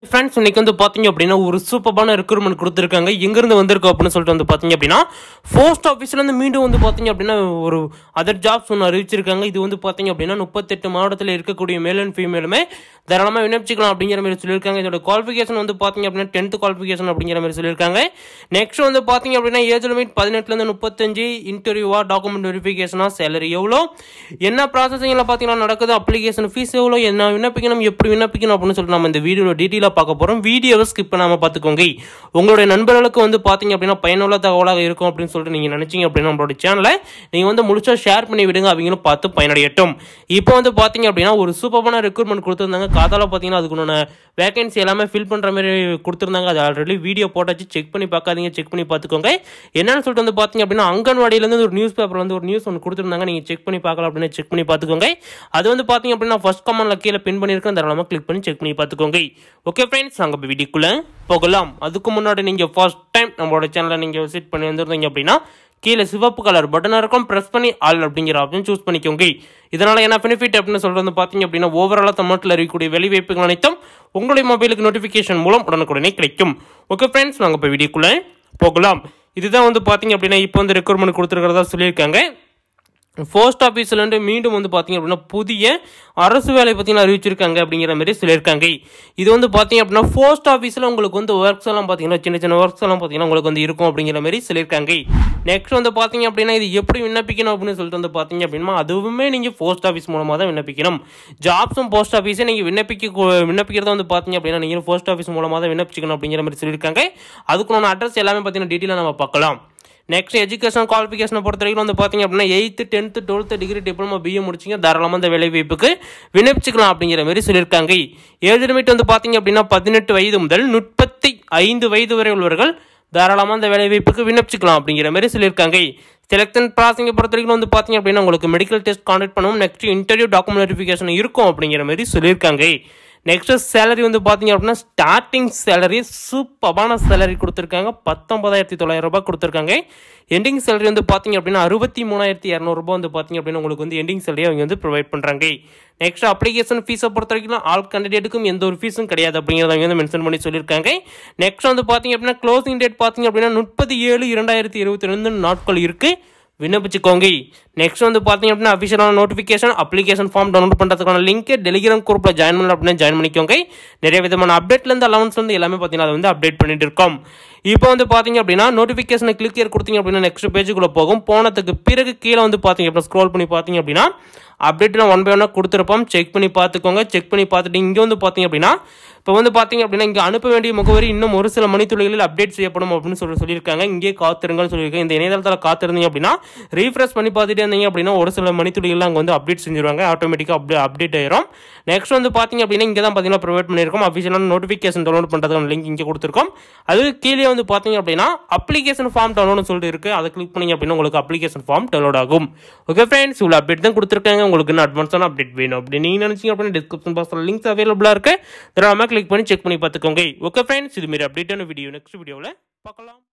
friends இன்னைக்கு வந்து பார்த்தீங்க அப்படின்னா ஒரு சூப்பரான ரெக்ரூட்மெண்ட் கொடுத்துருக்காங்க எங்கேருந்து வந்திருக்கு அப்படின்னு சொல்லிட்டு வந்து பார்த்தீங்க அப்படின்னா போஸ்ட் ஆஃபீஸ்லேருந்து மீண்டும் வந்து பார்த்தீங்க அப்படின்னா ஒரு அதர் ஜாப்ஸ் ஒன்று அறிவிச்சிருக்காங்க இது வந்து பார்த்தீங்க அப்படின்னா முப்பத்தெட்டு மாவட்டத்தில் இருக்கக்கூடிய மேல் அண்ட் ஃபீமேலுமே தாராளமாக விண்ணப்பிச்சிக்கலாம் அப்படிங்கிற மாதிரி சொல்லியிருக்காங்க இதோட குவாலிஃபிகேஷன் வந்து பார்த்தீங்க அப்படின்னா டென்த் குவாலிஃபிகேஷன் அப்படிங்கிற மாதிரி சொல்லியிருக்காங்க நெக்ஸ்ட் வந்து பார்த்தீங்க அப்படின்னா ஏஜ் லிமிட் பதினெட்டுலேருந்து முப்பத்தஞ்சு இன்டர்வியூவா டாக்குமெண்ட் வெரிஃபிகேஷனா சேலரி எவ்வளோ என்ன ப்ராசஸிங்கில் பார்த்தீங்கன்னா நடக்குது அப்ளிகேஷன் ஃபீஸ் எவ்வளோ என்ன விண்ணப்பிக்கணும் எப்படி விண்ணப்பிக்கணும் அப்படின்னு சொல்லிட்டு நம்ம இந்த வீடியோவில் டீட்டெயிலாக பார்க்க போகிறோம் வீடியோவை ஸ்கிப் பண்ணாமல் பார்த்துக்கோங்க உங்களுடைய நண்பர்களுக்கு வந்து பார்த்தீங்க அப்படின்னா பயனுள்ள தகவலாக இருக்கும் அப்படின்னு சொல்லிட்டு நீங்கள் நினச்சிங்க அப்படின்னா நம்மளோட சேனலை நீங்கள் வந்து முழுசாக ஷேர் பண்ணி விடுங்க அவங்களும் பார்த்து பயனடையட்டும் இப்போ வந்து பார்த்தீங்க அப்படின்னா ஒரு சூப்பரான ரெக்ரூட்மெண்ட் கொடுத்துருந்தாங்க காதால பார்த்தீங்கன்னா அதுக்குன்னு வேகன்சி எல்லாமே ஃபில் பண்ணுற மாதிரி கொடுத்துருந்தாங்க அது ஆல்ரெடி வீடியோ போட்டாச்சு செக் பண்ணி பார்க்காதீங்க செக் பண்ணி பார்த்துக்கோங்க என்னன்னு சொல்லிட்டு வந்து பார்த்தீங்க அப்படின்னா அங்கன்வாடியிலேருந்து ஒரு நியூஸ் பேப்பர் வந்து ஒரு நியூஸ் ஒன்று கொடுத்துருந்தாங்க நீங்கள் செக் பண்ணி பார்க்கலாம் அப்படின்னு செக் பண்ணி பார்த்துக்கோங்க அது வந்து பார்த்தீங்க அப்படின்னா ஃபர்ஸ்ட் கமெண்ட்ல கீழே பின் பண்ணியிருக்கேன் தாராளமாக கிளிக் பண்ணி செக் பண்ணி பார்த்துக்கோங்க ஓகே ஃப்ரெண்ட்ஸ் நாங்கள் இப்போ வீடியோக்குள்ளே போகலாம் அதுக்கு முன்னாடி நீங்கள் ஃபர்ஸ்ட் டைம் நம்மளோட சேனலை நீங்கள் விசிட் பண்ணி வந்திருந்தீங்க அப்படின்னா கீழே சிவப்பு கலர் பட்டனாக இருக்கும் ப்ரெஸ் பண்ணி ஆல் அப்படிங்கிற ஆப்ஷன் சூஸ் பண்ணிக்கோங்க இதனால் என்ன பெனிஃபிட் அப்படின்னு சொல்கிறது வந்து பார்த்தீங்க அப்படின்னா ஓவராலாக தமிழ்நாட்டில் இருக்கக்கூடிய வேலைவாய்ப்புகள் அனைத்தும் உங்களுடைய மொபைலுக்கு நோட்டிஃபிகேஷன் மூலம் உடனுக்குடனே கிடைக்கும் ஓகே ஃப்ரெண்ட்ஸ் நாங்கள் இப்போ வீடியோக்குள்ளே போகலாம் இதுதான் வந்து பார்த்தீங்க அப்படின்னா இப்போ வந்து ரெக்ரூட்மெண்ட் கொடுத்துருக்கிறதா சொல்லியிருக்காங்க போஸ்ட் ஆஃபீஸ்லேருந்து மீண்டும் வந்து பார்த்தீங்க அப்படின்னா புதிய அரசு வேலை பார்த்தீங்கன்னா அறிவிச்சிருக்காங்க அப்படிங்கிற மாதிரி சொல்லியிருக்காங்க இது வந்து பார்த்தீங்க அப்படின்னா போஸ்ட் ஆஃபீஸில் உங்களுக்கு வந்து ஒர்க்ஸ் எல்லாம் பார்த்தீங்கன்னா சின்ன சின்ன ஒர்க்ஸ் எல்லாம் பார்த்தீங்கன்னா உங்களுக்கு வந்து இருக்கும் அப்படிங்கிற மாதிரி சொல்லியிருக்காங்க நெக்ஸ்ட் வந்து பார்த்தீங்க அப்படின்னா இது எப்படி விண்ணப்பிக்கணும் அப்படின்னு சொல்லிட்டு வந்து பார்த்தீங்க அப்படின்னா அதுவுமே நீங்கள் போஸ்ட் ஆஃபீஸ் மூலமாக தான் விண்ணப்பிக்கணும் ஜாப்ஸும் போஸ்ட் ஆஃபீஸே நீங்கள் விண்ணப்பிக்க விண்ணப்பிக்கிறத வந்து பார்த்தீங்க அப்படின்னா நீங்கள் போஸ்ட் ஆஃபீஸ் மூலமாக தான் விண்ணப்பிக்கணும் அப்படிங்கிற மாதிரி சொல்லியிருக்காங்க அதுக்குள்ள அட்ரஸ் எல்லாமே பார்த்தீங்கன்னா டீட்டெயிலாக நம்ம பார்க்கலாம் நெக்ஸ்ட் எஜுகேஷன் குவாலிஃபிகேஷனை பொறுத்த வரைக்கும் வந்து பார்த்தீங்க அப்படின்னா eighth tenth twelfth degree diploma BA முடிச்சிங்க தாராளமாக இந்த வேலை வாய்ப்புக்கு விண்ணப்பிச்சுக்கலாம் அப்படிங்கிற மாதிரி சொல்லியிருக்காங்க ஏஜ் லிமிட் வந்து பார்த்தீங்க அப்படின்னா பதினெட்டு வயது முதல் முப்பத்தி ஐந்து வயது வரை உள்ளவர்கள் தாராளமாக இந்த வேலை வாய்ப்புக்கு விண்ணப்பிச்சுக்கலாம் அப்படிங்கிற மாதிரி சொல்லியிருக்காங்க செலக்ஷன் ப்ராசஸிங்கை பொறுத்த வரைக்கும் வந்து பார்த்தீங்க அப்படின்னா உங்களுக்கு மெடிக்கல் டெஸ்ட் கான்டக்ட் பண்ணுவோம் நெக்ஸ்ட் இன்டர்வியூ டாக்குமெண்ட் வெரிஃபிகேஷன் இருக்கும் அப்படிங்கிற மாதிரி சொல்லியிருக்காங்க நெக்ஸ்ட் சேலரி வந்து பார்த்தீங்க அப்படின்னா ஸ்டார்டிங் சேலரி சூப்பரான சேலரி கொடுத்துருக்காங்க பத்தொன்பதாயிரத்தி தொள்ளாயிரம் ரூபாய் கொடுத்துருக்காங்க எண்டிங் சேலரி வந்து பார்த்தீங்க அப்படின்னா அறுபத்தி மூணாயிரத்தி இரநூறுபா வந்து பார்த்தீங்க அப்படின்னா உங்களுக்கு வந்து எண்டிங் சேலரி அவங்க வந்து ப்ரொவைட் பண்ணுறாங்க நெக்ஸ்ட் அப்ளிகேஷன் ஃபீஸை பொறுத்த வரைக்கும் ஆல் கேண்டிடேட்டுக்கும் எந்த ஒரு ஃபீஸும் கிடையாது அப்படிங்கிறத அவங்க வந்து மென்ஷன் பண்ணி சொல்லியிருக்காங்க நெக்ஸ்ட் வந்து பார்த்தீங்க அப்படின்னா க்ளோசிங் டேட் பார்த்தீங்க அப்படின்னா முப்பது ஏழு இரண்டாயிரத்தி இருபத்தி ரெண்டு நாட்கள் இருக்குது விண்ணப்பிச்சுக்கோங்க நெக்ஸ்ட் வந்து பார்த்தீங்க அப்படின்னா அஃபிஷியலான நோட்டிஃபிகேஷன் அப்ளிகேஷன் ஃபார்ம் டவுன்லோட் பண்ணுறதுக்கான லிங்க் டெலிகிராம் குரூப்பில் ஜாயின் பண்ணல அப்படின்னா ஜாயின் பண்ணிக்கோங்க நிறைய விதமான அப்டேட்லேருந்து அலவன்ஸ்லேருந்து எல்லாமே பார்த்தீங்கன்னா அதை வந்து அப்டேட் பண்ணிட்டு இருக்கோம் இப்போ வந்து பார்த்தீங்க அப்படின்னா நோட்டிஃபிகேஷனை கிளிக் இயர் கொடுத்தீங்க அப்படின்னா நெக்ஸ்ட் பேஜுக்குள்ளே போகும் போனதுக்கு பிறகு கீழே வந்து பார்த்தீங்க அப்படின்னா ஸ்க்ரோல் பண்ணி பார்த்தீங்க அப்படின்னா அப்டேட்லாம் ஒன் பை ஒன்னாக கொடுத்துருப்போம் செக் பண்ணி பார்த்துக்கோங்க செக் பண்ணி பார்த்துட்டு இங்கே வந்து பார்த்தீங்க அப்படின்னா இப்போ வந்து பார்த்தீங்க அப்படின்னா இங்கே அனுப்ப வேண்டிய முகவரி இன்னும் ஒரு சில மணித்துளிகளில் அப்டேட் செய்யப்படும் அப்படின்னு சொல்லி சொல்லியிருக்காங்க இங்கே காத்திருங்கன்னு சொல்லியிருக்காங்க இந்த இணையதளத்தில் காத்திருந்தீங்க அப்படின்னா ரீஃப்ரெஷ் பண்ணி பார்த்துட்டே இருந்தீங்க அப்படின்னா ஒரு சில மணித்துளிகள் அங்கே வந்து அப்டேட் செஞ்சிருவாங்க ஆட்டோமேட்டிக்காக அப்டே அப்டேட் ஆயிரும் நெக்ஸ்ட் வந்து பார்த்தீங்க அப்படின்னா இங்கே தான் பார்த்தீங்கன்னா ப்ரொவைட் பண்ணியிருக்கோம் அஃபிஷியலான நோட்டிஃபிகேஷன் டவுன்லோட் பண்ணுறதுக்கான லிங்க் இங்கே கொடுத்துருக்கோம் அது கீழே வந்து பார்த்தீங்க அப்படின்னா அப்ளிகேஷன் ஃபார்ம் டவுன்லோட்னு சொல்லிட்டு இருக்குது அதை கிளிக் பண்ணீங்க அப்படின்னா உங்களுக்கு அப்ளிகேஷன் ஃபார்ம் டவுன்லோட் ஆகும் ஓகே ஃப்ரெண்ட்ஸ் இவ்வளோ அப்டேட் தான் கொடுத்துருக்காங்க உங்களுக்கு இன்னும் அட்வான்ஸான அப்டேட் வேணும் அப்படி நீங்கள் நினச்சிங்க அப்படின்னா டிஸ்கிரிப்ஷன் பாக்ஸில் லிங்க்ஸ் அவைலபிளாக இருக்குது தாராளமாக கிளிக் பண்ணி செக் பண்ணி பார்த்துக்கோங்க ஓகே ஃப்ரெண்ட்ஸ் இதுமாரி அப்டேட்டான வீடியோ நெக்ஸ்ட் வீடியோவில் பார்க்கலாம்